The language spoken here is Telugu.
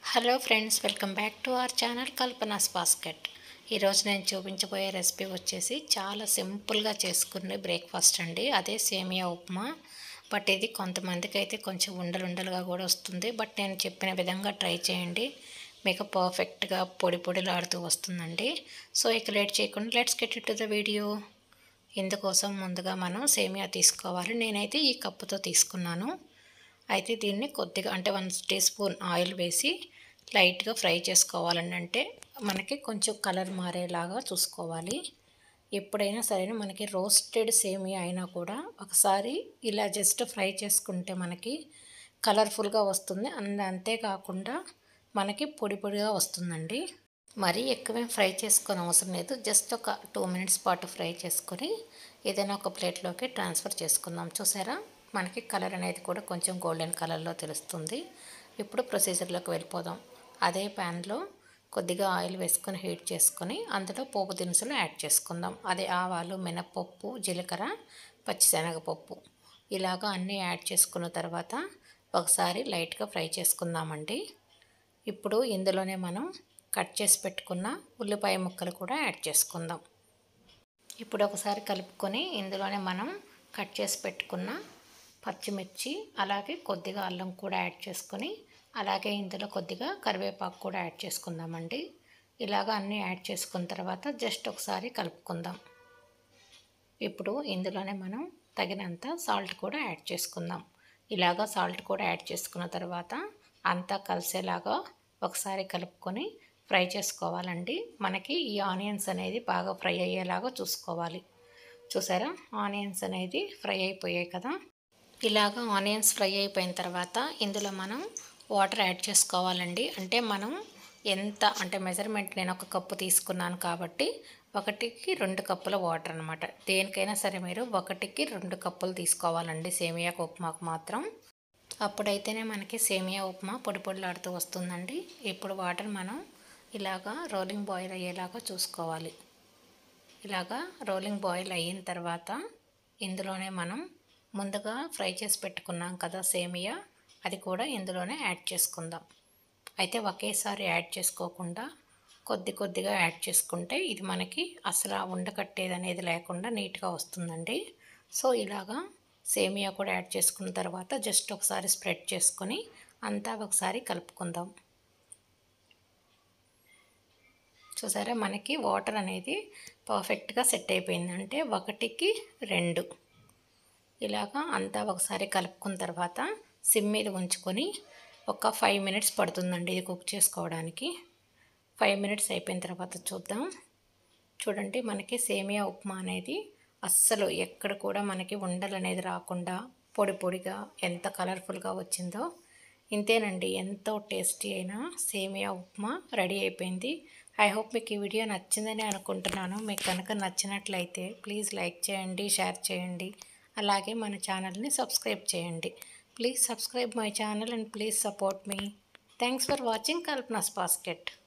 hello friends welcome back to our channel Kalpana's basket ఈరోజు నేను చూపించబోయే రెసిపీ వచ్చేసి చాలా సింపుల్గా చేసుకునే బ్రేక్ఫాస్ట్ అండి అదే సేమియా ఉప్మా బట్ ఇది కొంతమందికి అయితే కొంచెం ఉండలు ఉండలుగా కూడా వస్తుంది బట్ నేను చెప్పిన విధంగా ట్రై చేయండి మీకు పర్ఫెక్ట్గా పొడి పొడిలాడుతూ వస్తుందండి సో ఇక లేట్ చేయకుండా let's get to the video ఇందుకోసం ముందుగా మనం సేమియా తీసుకోవాలి నేనైతే ఈ కప్పుతో తీసుకున్నాను అయితే దీన్ని కొద్దిగా అంటే వన్ టీ స్పూన్ ఆయిల్ వేసి లైట్గా ఫ్రై చేసుకోవాలండి అంటే మనకి కొంచెం కలర్ మారేలాగా చూసుకోవాలి ఎప్పుడైనా సరే మనకి రోస్టెడ్ సేమియా అయినా కూడా ఒకసారి ఇలా జస్ట్ ఫ్రై చేసుకుంటే మనకి కలర్ఫుల్గా వస్తుంది అండ్ అంతేకాకుండా మనకి పొడి పొడిగా వస్తుందండి మరీ ఎక్కువే ఫ్రై చేసుకొని అవసరం లేదు జస్ట్ ఒక టూ మినిట్స్ పాటు ఫ్రై చేసుకొని ఏదైనా ఒక ప్లేట్లోకి ట్రాన్స్ఫర్ చేసుకుందాం చూసారా మనకి కలర్ అనేది కూడా కొంచెం గోల్డెన్ కలర్లో తెలుస్తుంది ఇప్పుడు ప్రొసీజర్లోకి వెళ్ళిపోదాం అదే ప్యాన్లో కొద్దిగా ఆయిల్ వేసుకొని హీట్ చేసుకొని అందులో పోపు దినుసులు యాడ్ చేసుకుందాం అదే ఆవాలు మినపప్పు జీలకర్ర పచ్చిశనగపప్పు ఇలాగా అన్నీ యాడ్ చేసుకున్న తర్వాత ఒకసారి లైట్గా ఫ్రై చేసుకుందామండి ఇప్పుడు ఇందులోనే మనం కట్ చేసి పెట్టుకున్న ఉల్లిపాయ ముక్కలు కూడా యాడ్ చేసుకుందాం ఇప్పుడు ఒకసారి కలుపుకొని ఇందులోనే మనం కట్ చేసి పెట్టుకున్న పచ్చిమిర్చి అలాగే కొద్దిగా అల్లం కూడా యాడ్ చేసుకొని అలాగే ఇందులో కొద్దిగా కరివేపాకు కూడా యాడ్ చేసుకుందామండి ఇలాగ అన్నీ యాడ్ చేసుకున్న తర్వాత జస్ట్ ఒకసారి కలుపుకుందాం ఇప్పుడు ఇందులోనే మనం తగినంత సాల్ట్ కూడా యాడ్ చేసుకుందాం ఇలాగ సాల్ట్ కూడా యాడ్ చేసుకున్న తర్వాత అంతా కలిసేలాగా ఒకసారి కలుపుకొని ఫ్రై చేసుకోవాలండి మనకి ఈ ఆనియన్స్ అనేది బాగా ఫ్రై అయ్యేలాగా చూసుకోవాలి చూసారా ఆనియన్స్ అనేది ఫ్రై అయిపోయాయి కదా ఇలాగ ఆనియన్స్ ఫ్రై అయిపోయిన తర్వాత ఇందులో మనం వాటర్ యాడ్ చేసుకోవాలండి అంటే మనం ఎంత అంటే మెజర్మెంట్ నేను ఒక కప్పు తీసుకున్నాను కాబట్టి ఒకటికి రెండు కప్పుల వాటర్ అనమాట దేనికైనా సరే మీరు ఒకటికి రెండు కప్పులు తీసుకోవాలండి సేమియా ఉప్మాకు మాత్రం అప్పుడైతేనే మనకి సేమియా ఉప్మా పొడి పొడిలాడుతూ వస్తుందండి ఇప్పుడు వాటర్ మనం ఇలాగా రోలింగ్ బాయిల్ అయ్యేలాగా చూసుకోవాలి ఇలాగా రోలింగ్ బాయిల్ అయిన తర్వాత ఇందులోనే మనం ముందుగా ఫ్రై చేసి పెట్టుకున్నాం కదా సేమియా అది కూడా ఇందులోనే యాడ్ చేసుకుందాం అయితే ఒకేసారి యాడ్ చేసుకోకుండా కొద్ది కొద్దిగా యాడ్ చేసుకుంటే ఇది మనకి అసలు ఉండకట్టేది అనేది లేకుండా నీట్గా వస్తుందండి సో ఇలాగా సేమియా కూడా యాడ్ చేసుకున్న తర్వాత జస్ట్ ఒకసారి స్ప్రెడ్ చేసుకొని అంతా ఒకసారి కలుపుకుందాం చూసారా మనకి వాటర్ అనేది పర్ఫెక్ట్గా సెట్ అయిపోయింది అంటే ఒకటికి రెండు ఇలాగా అంతా ఒకసారి కలుపుకున్న తర్వాత సిమ్ మీద ఉంచుకొని ఒక ఫైవ్ మినిట్స్ పడుతుందండి ఇది కుక్ చేసుకోవడానికి ఫైవ్ మినిట్స్ అయిపోయిన తర్వాత చూద్దాం చూడండి మనకి సేమియా ఉప్మా అనేది అస్సలు ఎక్కడ కూడా మనకి ఉండలు అనేది రాకుండా పొడి పొడిగా ఎంత కలర్ఫుల్గా వచ్చిందో ఇంతేనండి ఎంతో టేస్టీ అయిన సేమియా ఉప్మా రెడీ అయిపోయింది ఐ హోప్ మీకు ఈ వీడియో నచ్చిందని అనుకుంటున్నాను మీకు కనుక నచ్చినట్లయితే ప్లీజ్ లైక్ చేయండి షేర్ చేయండి అలాగే మన ఛానల్ని సబ్స్క్రైబ్ చేయండి please subscribe my channel and please support మీ thanks for watching Kalpana's basket